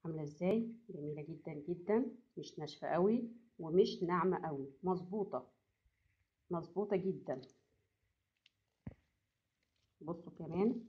عاملة ازاي جميلة جدا جدا مش ناشفة قوي ومش ناعمة قوي مظبوطة مظبوطة جدا بصوا كمان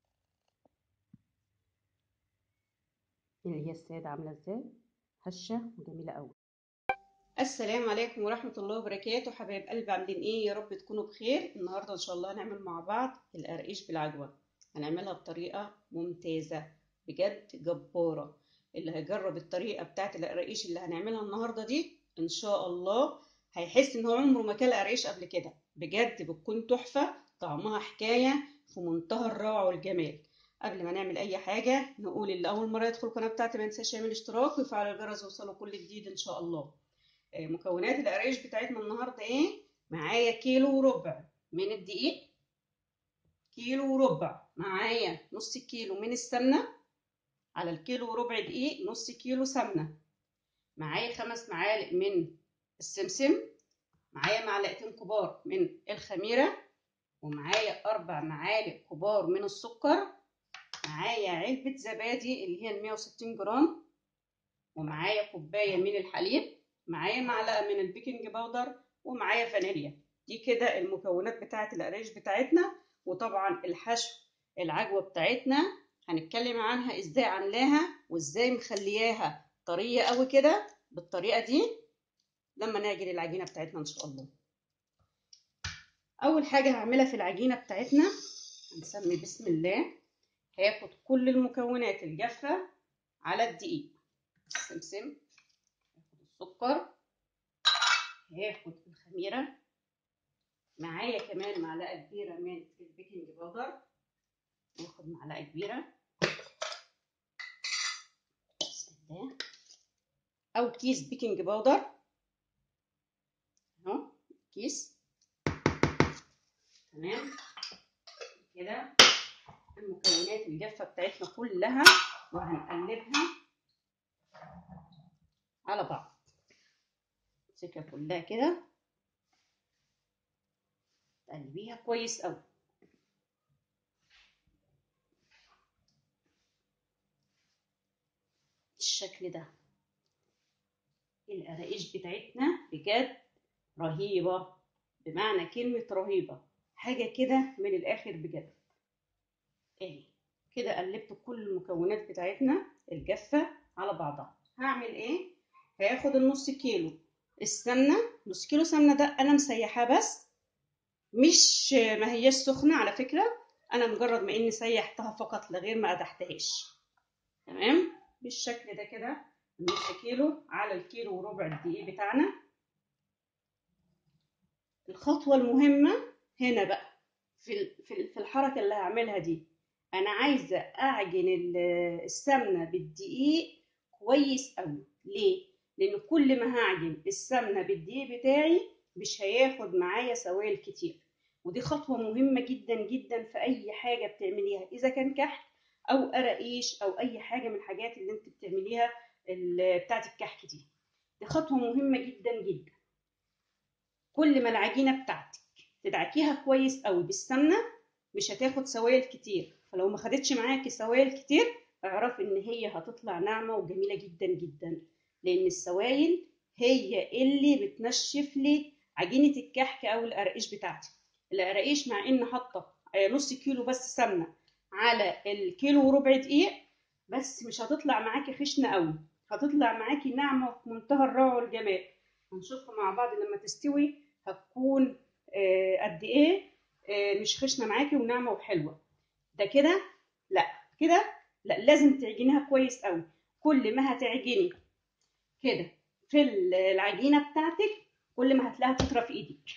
اللي هي السادة عاملة ازاي هشة وجميلة قوي السلام عليكم ورحمة الله وبركاته حبايب قلبي عاملين ايه يا رب تكونوا بخير النهاردة ان شاء الله هنعمل مع بعض القرقيش بالعجوة هنعملها بطريقة ممتازة بجد جبارة اللي هيجرب الطريقة بتاعت القرقيش اللي هنعملها النهاردة دي ان شاء الله هيحس ان هو عمره ما كل قرقيش قبل كده بجد بتكون تحفة طعمها حكاية في منتهى الروعة والجمال قبل ما نعمل اي حاجة نقول اللي اول مرة يدخل القناة بتاعتي ما ينساش يعمل اشتراك ويفعل الجرس يوصله كل جديد ان شاء الله مكونات القريش بتاعتنا النهارده ايه معايا كيلو وربع من الدقيق كيلو وربع معايا نص كيلو من السمنه على الكيلو وربع دقيق نص كيلو سمنه معايا خمس معالق من السمسم معايا معلقتين كبار من الخميره ومعايا اربع معالق كبار من السكر معايا علبه زبادي اللي هي 160 جرام ومعايا كوبايه من الحليب معايا معلقه من البيكنج باودر ومعايا فانيليا دي كده المكونات بتاعه القريش بتاعتنا وطبعا الحشو العجوه بتاعتنا هنتكلم عنها ازاي عاملاها وازاي مخلياها طريه قوي كده بالطريقه دي لما نعجن العجينه بتاعتنا ان شاء الله اول حاجه هعملها في العجينه بتاعتنا هنسمي بسم الله هاخد كل المكونات الجافه على الدقيق السمسم السكر هاخد الخميرة معايا كمان معلقة كبيرة من البيكنج باودر ناخد معلقة كبيرة بسم الله أو كيس بيكنج باودر أهو كيس تمام كده المكونات الجافة بتاعتنا كلها وهنقلبها على بعض امسكها كلها كده تقلبيها كويس قوي بالشكل ده القراقيش بتاعتنا بجد رهيبة بمعنى كلمة رهيبة حاجة كده من الآخر بجد اهي كده قلبت كل المكونات بتاعتنا الجافة على بعضها هعمل ايه هاخد النص كيلو السمنه نص كيلو سمنه ده انا مسيحاه بس مش ما هياش سخنه على فكره انا مجرد ما اني سيحتها فقط لغير ما قدحتهاش تمام بالشكل ده كده نص كيلو على الكيلو وربع الدقيق بتاعنا الخطوه المهمه هنا بقى في في الحركه اللي هعملها دي انا عايزه اعجن السمنه بالدقيق كويس قوي ليه لان كل ما هعجن السمنه بالدقيق بتاعي مش هياخد معايا سوائل كتير ودي خطوه مهمه جدا جدا في اي حاجه بتعمليها اذا كان كحك او قراقيش او اي حاجه من الحاجات اللي انت بتعمليها بتاعت الكحك دي دي خطوه مهمه جدا جدا كل ما العجينه بتاعتك تدعكيها كويس قوي بالسمنه مش هتاخد سوائل كتير فلو ما خدتش معاكي سوائل كتير اعرف ان هي هتطلع ناعمه وجميله جدا جدا لان السوائل هي اللي بتنشف لي عجينه الكحك او القراقيش بتاعتي القراقيش مع ان حاطه نص كيلو بس سمنه على الكيلو وربع دقيق بس مش هتطلع معاكي خشنه قوي هتطلع معاكي ناعمه في منتهى الروعه والجمال هنشوفها مع بعض لما تستوي هتكون قد ايه مش خشنه معاكي وناعمه وحلوه ده كده لا كده لا لازم تعجنيها كويس قوي كل ما هتعجني كده في العجينه بتاعتك كل ما هتلاقيها تطرى في ايدك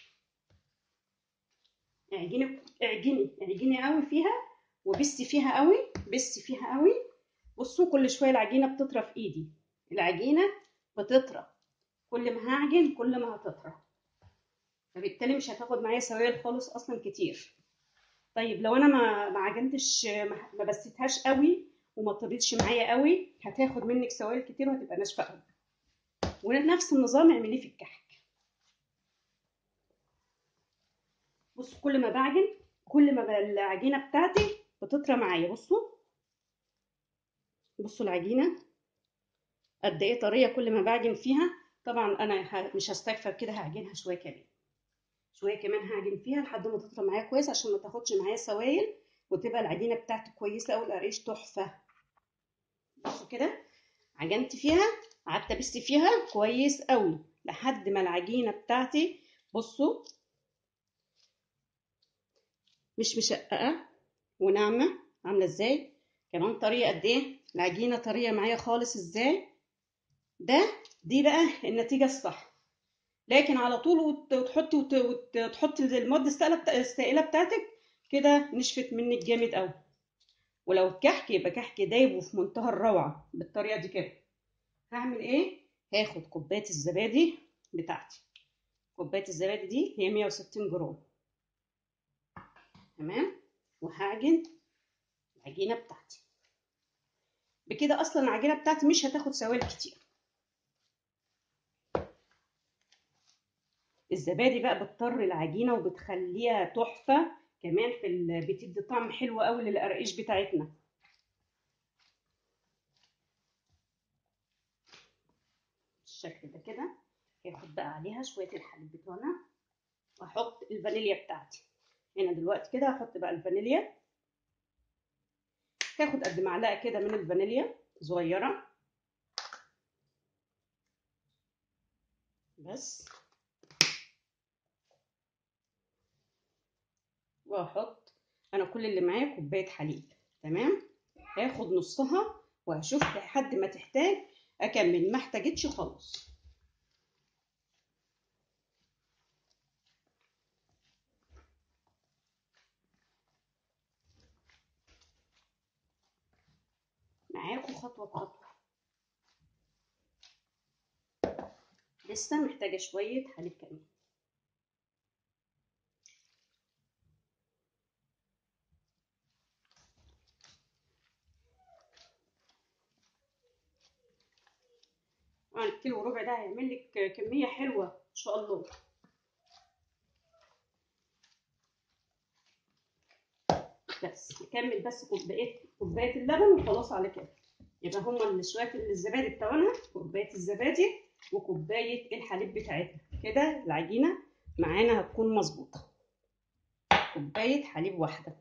اعجني اعجني اعجني قوي فيها وبسي فيها قوي بسي فيها قوي بصوا كل شويه العجينه بتطرى في ايدي العجينه بتطرى كل ما هعجن كل ما هتطرى فبالتالي مش هتاخد معايا سوائل خالص اصلا كتير طيب لو انا ما ما عجنتش ما بسيتهاش قوي وما طريتش معايا قوي هتاخد منك سوائل كتير وهتبقى ناشفه قوي ونفس النظام اعمليه في الكحك بصوا كل ما بعجن كل ما العجينه بتاعتي بتطرى معايا بصوا بصوا العجينه قد ايه طريه كل ما بعجن فيها طبعا انا مش هستكفى كده هعجنها شويه كمان شويه كمان هعجن فيها لحد ما تطرى معايا كويس عشان ما تاخدش معايا سوائل وتبقى العجينه بتاعتي كويسه او القريش تحفه بصوا كده عجنت فيها قعدت ابس فيها كويس قوي لحد ما العجينه بتاعتي بصوا مش مشققه وناعمه عامله ازاي كمان طريه قد ايه العجينه طريه معايا خالص ازاي ده دي بقى النتيجه الصح لكن على طول وتحطي وتحطي المده السائله بتاعتك كده نشفت منك جامد قوي ولو الكحك يبقى كحك دايب وفي منتهى الروعه بالطريقه دي كده هعمل ايه هاخد كوبايه الزبادي بتاعتي كوبايه الزبادي دي هي 160 جرام تمام وهعجن العجينه بتاعتي بكده اصلا العجينه بتاعتي مش هتاخد سوائل كتير الزبادي بقى بتطر العجينه وبتخليها تحفه كمان في ال... بتدي طعم حلو قوي للقراقيش بتاعتنا بالشكل ده كده هاخد بقى عليها شويه الحليب بتوعنا واحط الفانيليا بتاعتي هنا دلوقتي كده هحط بقى الفانيليا هاخد قد معلقه كده من الفانيليا صغيره بس واحط انا كل اللي معايا كوبايه حليب تمام هاخد نصها وهشوف لحد ما تحتاج اكمل ما احتاجتش خلاص معاكم خطوه بخطوه لسه محتاجه شويه حليب كمان طبعا الكيلو وربع ده هيعمل لك كميه حلوه ان شاء الله بس نكمل بس كوبايه كوبايه اللبن وخلاص على كده يبقى هما شويه الزبادي بتاعنا كوبايه الزبادي وكوبايه الحليب بتاعتنا كده العجينه معانا هتكون مظبوطه كوبايه حليب واحده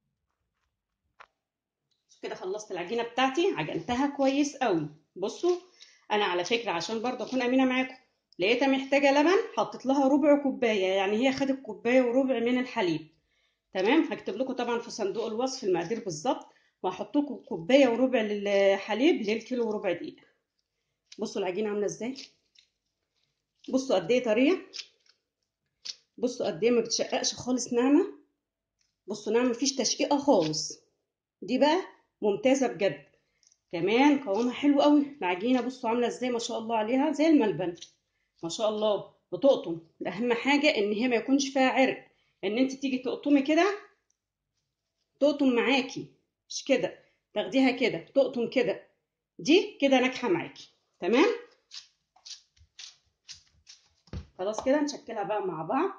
كده خلصت العجينه بتاعتي عجنتها كويس قوي بصوا انا على فكره عشان برضه اكون امينه معاكم لقيتها محتاجه لبن حطيت لها ربع كوبايه يعني هي خدت كوبايه وربع من الحليب تمام هكتب لكم طبعا في صندوق الوصف المقادير بالظبط وهحط لكم كوبايه وربع للحليب للكيلو وربع دقيقه بصوا العجينه عامله ازاي بصوا قد ايه طريه بصوا قد ايه ما بتشققش خالص ناعمه بصوا ناعمه مفيش تشقيقه خالص دي بقى ممتازه بجد كمان قوامها حلو قوي العجينه بصوا عامله ازاي ما شاء الله عليها زي الملبن ما شاء الله بتقطم اهم حاجه ان هي ما يكونش فيها عرق ان انت تيجي تقطمي كده تقطم معاكي مش كده تاخديها كده تقطم كده دي كده ناجحه معاكي تمام خلاص كده نشكلها بقى مع بعض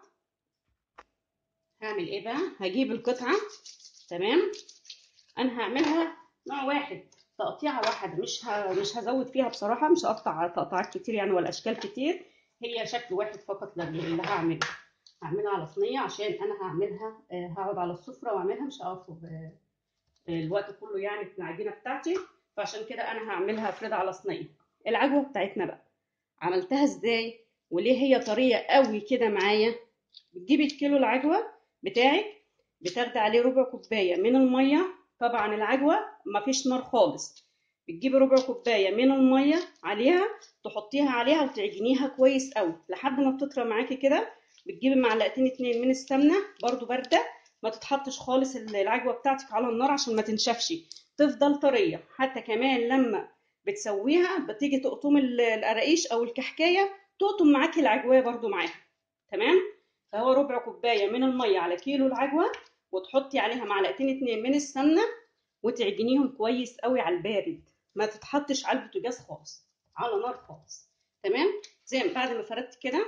هعمل ايه بقى هجيب القطعه تمام انا هعملها نوع واحد تقطيعه واحده مش ه... مش هزود فيها بصراحه مش هقطع تقطيعات كتير يعني ولا اشكال كتير هي شكل واحد فقط اللي هعمله هعملها على صينيه عشان انا هعملها هقعد على السفره واعملها مش هقف الوقت كله يعني في العجينه بتاعتي فعشان كده انا هعملها افردها على صينيه العجوه بتاعتنا بقى عملتها ازاي وليه هي طريه قوي كده معايا بتجيبي الكيلو العجوه بتاعك بتاخدي عليه ربع كوبايه من الميه طبعا العجوه مفيش نار خالص بتجيبي ربع كوبايه من الميه عليها تحطيها عليها وتعجنيها كويس قوي لحد ما بتطرى معاكي كده بتجيبي معلقتين اتنين من السمنه برضو بارده ما تتحطش خالص العجوه بتاعتك على النار عشان ما تنشفش تفضل طريه حتى كمان لما بتسويها بتيجي تقطم القراقيش او الكحكايه تقطم معاكي العجوه برضو معاها تمام فهو ربع كوبايه من الميه على كيلو العجوه وتحطي عليها معلقتين اتنين من السمنه وتعجنيهم كويس قوي على البارد ما تتحطش على البوتاجاز خالص على نار خالص تمام زي ما بعد ما فردت كده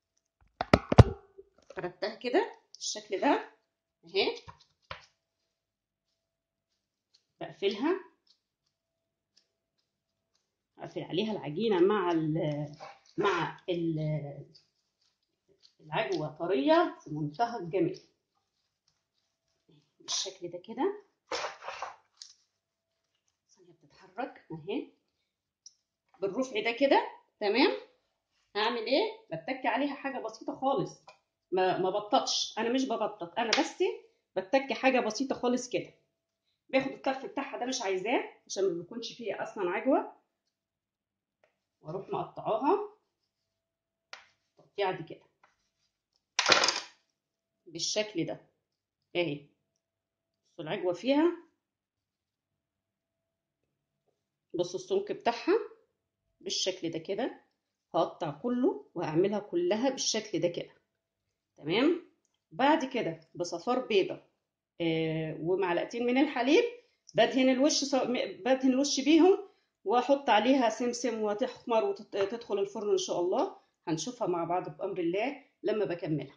فردتها كده بالشكل ده اهي بقفلها واقفل عليها العجينه مع ال مع ال العجوه طريه في منتهى الجمال بالشكل ده كده هي بتتحرك اهي بالرفع ده كده تمام هعمل ايه بتك عليها حاجه بسيطه خالص ما ما بططش انا مش ببطط انا بس بتك حاجه بسيطه خالص كده باخد الطرف بتاعها ده مش عايزاه عشان ما بيكونش فيه اصلا عجوه واروح مقطعاها تقطيعه دي كده بالشكل ده اهي بصوا العجوه فيها بصوا السمك بتاعها بالشكل ده كده هقطع كله واعملها كلها بالشكل ده كده تمام بعد كده بصفار بيضة آه ومعلقتين من الحليب بدهن الوش سو... بدهن الوش بيهم واحط عليها سمسم وتحمر وتدخل الفرن ان شاء الله هنشوفها مع بعض بامر الله لما بكملها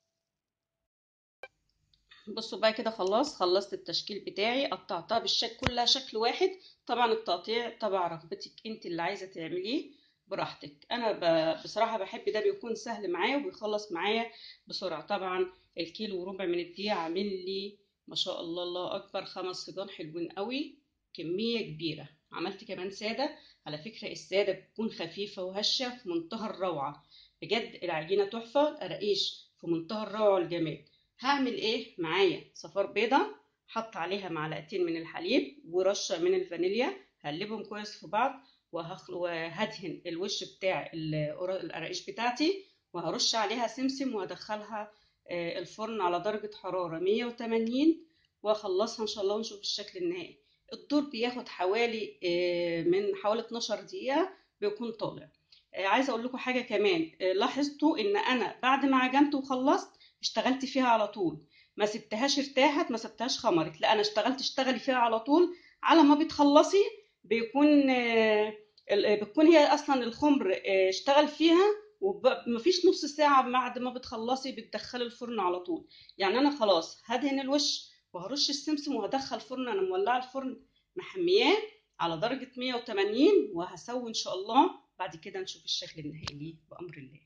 بصوا بقى كده خلاص خلصت التشكيل بتاعي قطعتها بالشكل كلها شكل واحد طبعا التقطيع تبع رغبتك انت اللي عايزه تعمليه براحتك انا ب... بصراحه بحب ده بيكون سهل معايا وبيخلص معايا بسرعه طبعا الكيلو وربع من الدقيق عامل لي ما شاء الله الله اكبر خمس صيدان حلوين قوي كميه كبيره عملت كمان ساده على فكره الساده بتكون خفيفه وهشه في منتهى الروعه بجد العجينه تحفه القراقيش في منتهى الروعه والجمال هعمل ايه معايا صفار بيضه حط عليها معلقتين من الحليب ورشه من الفانيليا هقلبهم كويس في بعض وهدهن الوش بتاع القراقيش بتاعتي وهرش عليها سمسم وهدخلها الفرن على درجة حرارة 180 واخلصها ان شاء الله ونشوف الشكل النهائي الدور بياخد حوالي من حوالي 12 دقيقة بيكون طالع عايزة اقول لكم حاجة كمان لاحظتوا ان انا بعد ما عجنت وخلصت اشتغلت فيها على طول ما سبتهاش ارتاحت ما سبتهاش خمرت لا انا اشتغلت اشتغلي فيها على طول على ما بتخلصي بيكون بتكون هي اصلا الخمر اشتغل فيها ومفيش نص ساعة بعد ما بتخلصي بتدخلي الفرن على طول يعني انا خلاص هدهن الوش وهرش السمسم وهدخل الفرن انا مولعة الفرن محمياه على درجة 180 وهسوي ان شاء الله بعد كده نشوف الشكل النهائي ليه بأمر الله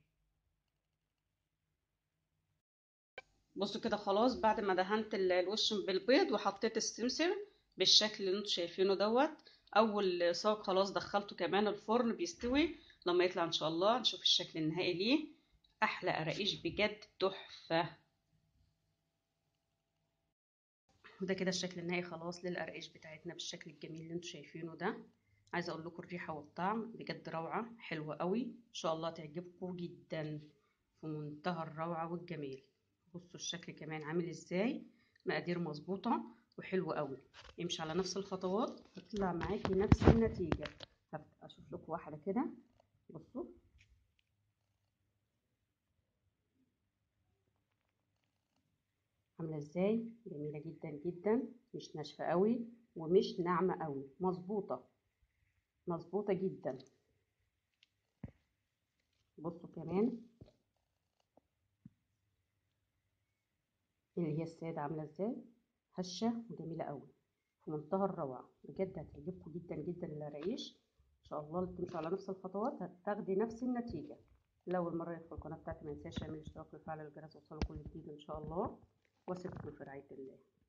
بصوا كده خلاص بعد ما دهنت الوش بالبيض وحطيت السمسم بالشكل اللي انتوا شايفينه دوت اول صاج خلاص دخلته كمان الفرن بيستوي لما يطلع ان شاء الله نشوف الشكل النهائي ليه احلى قراقيش بجد تحفه وده كده الشكل النهائي خلاص للقراقيش بتاعتنا بالشكل الجميل اللي انتوا شايفينه ده عايزه اقول لكم الريحه والطعم بجد روعه حلوه قوي ان شاء الله تعجبكم جدا في منتهى الروعه والجمال بصوا الشكل كمان عامل ازاي مقادير مظبوطه وحلو قوي امشي على نفس الخطوات هتطلع معاكي نفس النتيجه اشوف لكم واحده كده بصوا عامله ازاي جميله جدا جدا مش ناشفه قوي ومش ناعمه قوي مظبوطه مظبوطه جدا بصوا كمان اللي هي الساده عامله ازاي هشه وجميله قوي في منتهى الروعه بجد هتعجبكم جدا جدا القراقيش ان شاء الله تمشوا على نفس الخطوات هتاخدي نفس النتيجه لو اول مره يدخل القناه بتاعتي ما ينساش يعمل اشتراك ويفعل الجرس وصلوا كل جديد ان شاء الله واسيبكم في رعايه الله